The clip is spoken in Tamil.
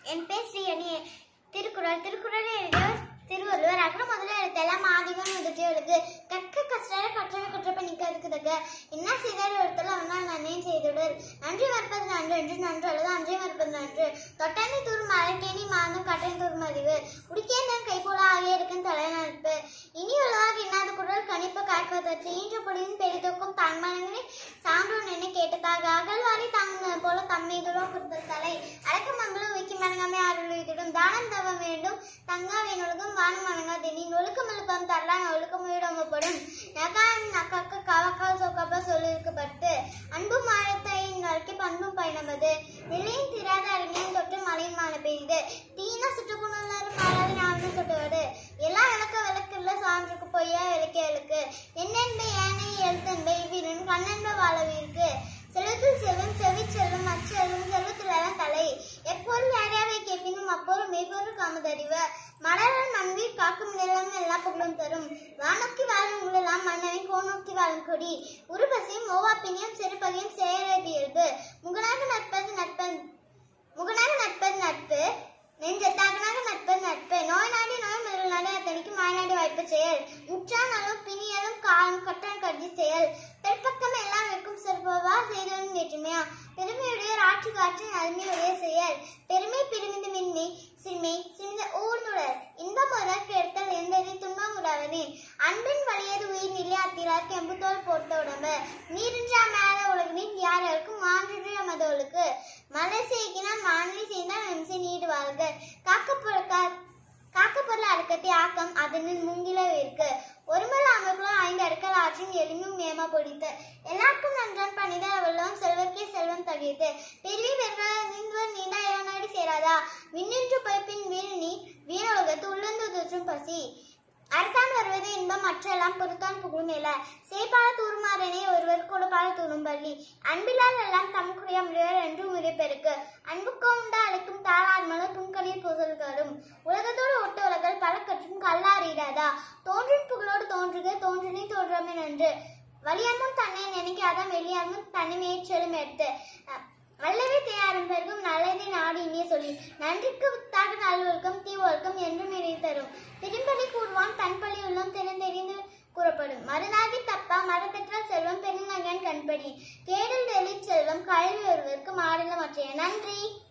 என் பேர் ஸ்ரீயணி திருக்குறள் திருக்குறள் எழுதியவர் திருவள்ளுவர் அகர முதல்ல எழுத்தெல்லாம் ஆதிகம் எழுதியவளுக்கு கற்க கஷ்டர கற்றவை கற்றப்ப நிற்கிறதுக்கு என்ன செய்தார் ஒருத்தர் அவனால் நன்மை செய்துடல் நன்றி மறுப்பது நன்று என்று நன்று அல்லது அன்றே மறுப்பது நன்று தொட்டனை தூரும் மழைக்கேணி மாந்தும் கட்டணை தூரும் அறிவு உடிக்கேந்தன் கைப்போல ஆகிய இருக்கும் தலைநடப்பு இனி உலகாக இன்னாத குரல் கணிப்பு காட்டுவதற்கு ஈன்ற பொழுதின் பெரிதொக்கும் தன்மனங்களை சான்றோன் என்ன கேட்டதாக அகழ்வாரி தாங்க போல தம்மீதுரோ குறுத்தல் தலை அடக்கமங்கலம் விக்கி மணங்காமே அருள் வைத்திடும் தானம் தவ வேண்டும் தங்கா வேணுலகம் வானம் வணங்கா தெனின் ஒழுக்கம் எழுப்பம் தரலாம் ஒழுக்கம் வீடமப்படும் நகான் நக்கக்க கவக்கா சொக்கப்ப சொல்லிருக்கப்பட்டு அன்பும் ஆழத்தை நல்கி பண்பும் பயணமது நிலையும் திராத அறிஞன் தொட்டு மலையும் மழை பெய்து தீன சுற்றுப்புணர்வு மாறாது நாவன சுட்டுவது எல்லாம் விளக்க விளக்குள்ள சான்றுக்கு பொய்யா விளக்க எழுக்கு என்னென்ப ஏனை எழுத்தென்ப இவ்விரன் கண்ணென்ப வாழவிருக்கு செல்வத்தில் செல்வம் செவி செல்வம் அச்செல்வம் செல்வத்தில் எல்லாம் தலை எப்பொருள் யாரையாவை கேட்பினும் அப்பொருள் மெய்ப்பொருள் காமதறிவு மலரன் மண்வீர் காக்கும் நிலம் எல்லாம் புகழும் தரும் வானோக்கி வாழும் உங்களெல்லாம் மன்னனை கோநோக்கி வாழும் கொடி உருபசியும் ஓவாப்பினியும் சிறுபகையும் சேரது இயல்பு முகனாக நட்பது நட்பன் முகனாக நட்பது நட்பு நெஞ்சத்தாகனாக நட்பது நட்பு நோய் நாடி நோய் முதல் நாடு அத்தனைக்கு மாநாடு வாய்ப்பு செயல் முற்றானாலும் பிணியலும் காலம் கட்டான் கருதி செயல் பிற்பக்கம் எல்லாம் இருக்கும் சிறப்பவா செய்தவன் வேற்றுமையா பெருமையுடைய ஆட்சி காற்று அருமையுடைய செயல் பெருமை பிரிமிந்து மின்மை சிறுமை சிறித ஊர்ந்துடர் இன்பம் உதற்கு எடுத்தல் எந்ததை துன்பம் உடாதனே அன்பின் வழியது உயிர் நிலை அத்திரார் கெம்புத்தோல் போர்த்த உடம்பு நீரின்றா மேல உலகினின் யாருக்கும் மான்று மதவளுக்கு மலை செய்கினால் மாநிலை செய்தால் நிமிஷம் நீடு வாழ்க காக்கப்பொருள் காக்கப்பொருள் அடக்கத்தை ஆக்கம் அதனின் முங்கில இருக்கு ஒருமல் அமர்களும் ஐந்து அடுக்கல் ஆற்றின் எளிமையும் மேமா பொடித்த எல்லாருக்கும் நன்றான் பணித அவளும் செல்வர்க்கே செல்வம் தகித்து பெருவி வெறுவர் நீண்டா இளநாடி சேராதா விண்ணின்று பைப்பின் வீடு நீ வீணோகத்து உள்ளந்து துற்றும் பசி அறுத்தான் வருவது இன்பம் மற்றெல்லாம் பொறுத்தான் புகழும் இல சேப்பால தூருமாறனே ஒருவர் கொடுப்பால தூரும் பள்ளி அன்பிலால் எல்லாம் தமக்குரிய முடிவர் என்று முறைப்பெருக்கு அன்புக்கு உண்டா அழைக்கும் தாளார்மலும் புண்களில் புகழ்களும் உலகத்தோடு ஒட்டு உலகள் பல கற்றும் கல்லாறிடாதா தோன்றின் புகழோடு தோன்றுக தோன்றினை தோன்றமே நன்று வலியாமும் தன்னை நினைக்காதான் வெளியாமும் தனிமையை செல்லும் எடுத்து வல்லவே தயாரும் பெருகும் நல்லதை நாடு இனிய சொல்லி நன்றிக்கு வித்தாக நல்லொழுக்கம் தீ ஒழுக்கம் என்றும் இறை தரும் திரும்பலி கூறுவான் தன்பலி உள்ளம் தெரிந்தெறிந்து கூறப்படும் மறுநாதி தப்பா மரப்பெற்றால் செல்வம் பெருநகன் கண்படி கேடல் வெளி செல்வம் கல்வி ஒருவருக்கு மாறில மற்றைய நன்றி